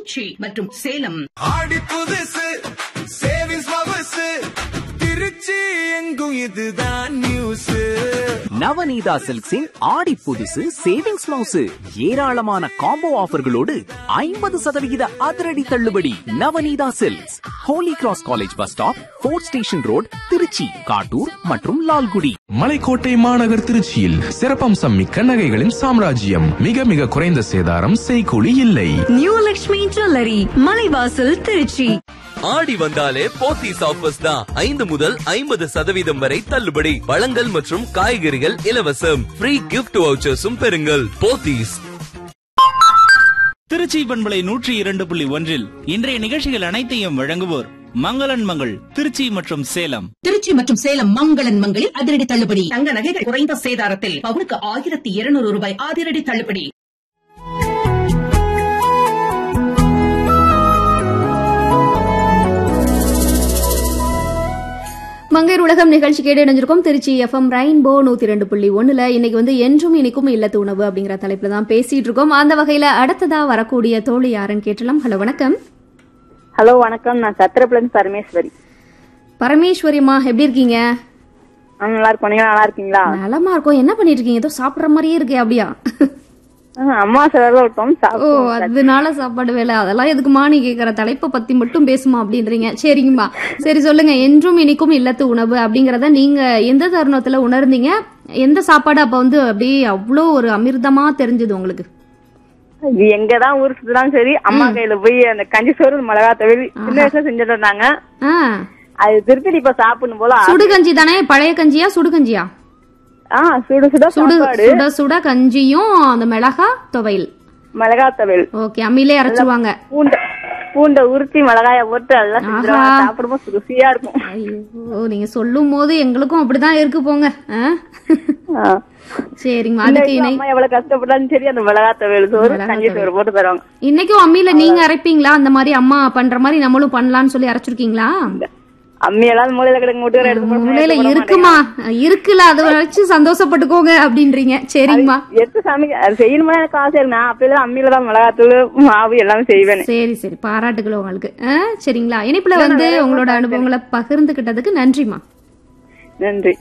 திருச்சி மற்றும் சேலம் ஆடி புதுசு சேவிங்ஸ் பவசு திருச்சி எங்கும் இதுதான் நியூஸ் நவநீதா சில்க்ஸின் ஆடி புதுசு சேவிங்ஸ் மவுசு ஏராளமான காம்போ ஆஃபர்களோடு ஐம்பது சதவிகித அதிரடி தள்ளுபடி Navaneetha silks Holy Cross college bus stop Fort station road Trichy Kattur மற்றும் லால்குடி மலைக்கோட்டை மாநகர் திருச்சியில் சிறப்பம்சம் மிக்க நகைகளின் சாம்ராஜ்யம் மிக மிக குறைந்த சேதாரம் செய்கூலி இல்லை நியூ லக்ஷ்மி ஜுவல்லரி மலைவாசல் திருச்சி ஆடி வந்தாலே போத்தீஸ் ஆஃபர்ஸ் தான் ஐந்து முதல் ஐம்பது சதவீதம் வரை தள்ளுபடி பழங்கள் மற்றும் காய்கறிகள் இலவசம் ஃப்ரீ கிஃப்ட் வவுச்சர்ஸும் பெறுங்கள் போத்தீஸ் திருச்சி பண்பலை நூற்றி இரண்டு புள்ளி ஒன்றில் இன்றைய நிகழ்ச்சிகள் அனைத்தையும் வழங்குவோர் மங்களன் மங்கள் திருச்சி மற்றும் சேலம் திருச்சி மற்றும் சேலம் மங்களன் மங்களில் அதிரடி தள்ளுபடி தங்க நகைகள் குறைந்த சேதாரத்தில் பவுனுக்கு ஆயிரத்தி இருநூறு ரூபாய் அதிரடி தள்ளுபடி மங்கையர் உலகம் நிகழ்ச்சி கேட்டு இணைஞ்சிருக்கோம் திருச்சி எஃப்எம் ரெயின்போ நூத்தி ரெண்டு புள்ளி ஒண்ணுல இன்னைக்கு வந்து என்றும் இனிக்கும் இல்லத்து உணவு அப்படிங்கிற தலைப்புல தான் பேசிட்டு இருக்கோம் அந்த வகையில அடுத்ததா வரக்கூடிய தோழி யாருன்னு கேட்டலாம் ஹலோ வணக்கம் ஹலோ வணக்கம் நான் சத்திரப்புலன் பரமேஸ்வரி பரமேஸ்வரிம்மா எப்படி இருக்கீங்க ஆ, நல்லா இருக்கோம் நீங்க நல்லா இருக்கீங்களா நலமா இருக்கோம் என்ன பண்ணிட்டு இருக்கீங்க ஏதோ சாப்பிடுற மாதிரியே இருக்கே அப்படியா ஆ, அம்மா செலவு விட்டோம் ஓ சாப்பிட்டோம் அதனால சாப்பாடு வேலை அதெல்லாம் எதுக்குமா நீ கேக்குற தலைப்பை பத்தி மட்டும் பேசுமா அப்படின்றீங்க சரிங்கம்மா சரி சொல்லுங்க என்றும் இனிக்கும் இல்லத்து உணவு அப்படிங்கறத நீங்க எந்த தருணத்துல உணர்ந்தீங்க எந்த சாப்பாடு அப்ப வந்து அப்படியே அவ்வளோ ஒரு அமிர்தமா தெரிஞ்சது உங்களுக்கு இது எங்கதான் ஊர் சுத்தினாலும் சரி அம்மா கையில போய் அந்த கஞ்சி சோறு மிளகா தவிர சின்ன வயசுல செஞ்சுட்டு இருந்தாங்க ஆ அது திருப்பி இப்ப சாப்பிடணும் போல ஆசை. சுடுகஞ்சி தானே பழைய கஞ்சியா சுடுகஞ்சியா ஆ சுடு சுட சுடு சாப்பாடு சுட சுட கஞ்சியும் அந்த மிளகா துவையல் மிளகா தவில் ஓகே அம்மிலே அரைச்சிருவாங்க பூண்டை பூண்டை உருத்தி மிளகாய போட்டு எல்லாம் செஞ்சிருவாங்க ஆஹா. சாப்பிடும்போது ருசியா இருக்கும் ஐயோ நீங்க சொல்லும் போது எங்களுக்கும் அப்படிதான் இருக்கு போங்க ஆ? ஆ. சரிங்கம்மா சின்ன அதுக்கு வயசுல இணை அம்மா எவ்வளவு கஷ்டப்பட்டாலும் சரி அந்த மிளகா தவில் சோறு மிளகா கஞ்சி துவையல். சோறு போட்டு தருவாங்க இன்னைக்கும் அம்மியில நீங்க அரைப்பீங்களா அந்த மாதிரி அம்மா பண்ற மாதிரி நம்மளும் பண்ணலாம்னு சொல்லி அரைச்சிருக்கீங்களா அம்மி எல்லாம் மூலையில கிடக்கு முட்டுகிற எடுத்து போட மூலையில மாட்டேன். இருக்குமா இருக்குல்ல அதை வச்சு சந்தோஷப்பட்டுக்கோங்க அப்படின்றீங்க சரிங்கம்மா எடுத்து சமைக்க அது செய்யணுமா எனக்கு ஆசை இருக்கு நான் அப்பயில அம்மியில தான் மிளகாத்தூள் மாவு எல்லாமே செய்வேன் சரி சரி பாராட்டுகள் உங்களுக்கு ஆ, சரிங்களா இனிப்புல வந்து உங்களோட அனுபவங்களை பகிர்ந்துகிட்டதுக்கு நன்றிமா நன்றி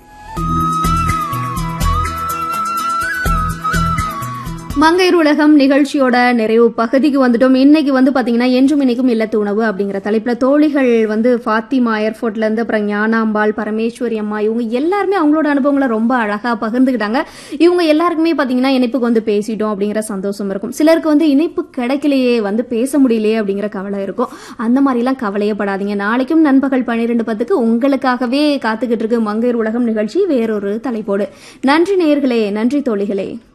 மங்கையர் உலகம் நிகழ்ச்சியோட நிறைவு பகுதிக்கு வந்துட்டோம் இன்னைக்கு வந்து பாத்தீங்கன்னா என்றும் இன்னைக்கும் இல்லத்து உணவு அப்படிங்கிற தலைப்புல தோழிகள் வந்து ஃபாத்திமா ஏர்போர்ட்ல இருந்து அப்புறம் ஞானாம்பாள் பரமேஸ்வரி அம்மா இவங்க எல்லாருமே அவங்களோட அனுபவங்களை ரொம்ப அழகா பகிர்ந்துக்கிட்டாங்க இவங்க எல்லாருக்குமே பாத்தீங்கன்னா இணைப்புக்கு வந்து பேசிட்டோம் அப்படிங்கிற சந்தோஷம் இருக்கும் சிலருக்கு வந்து இணைப்பு கிடைக்கலையே வந்து பேச முடியலையே அப்படிங்கிற கவலை இருக்கும் அந்த மாதிரிலாம் கவலையே படாதீங்க நாளைக்கும் நண்பகல் பன்னிரெண்டு பத்துக்கு உங்களுக்காகவே காத்துக்கிட்டு இருக்கு மங்கையர் உலகம் நிகழ்ச்சி வேறொரு தலைப்போடு நன்றி நேயர்களே நன்றி தோழிகளே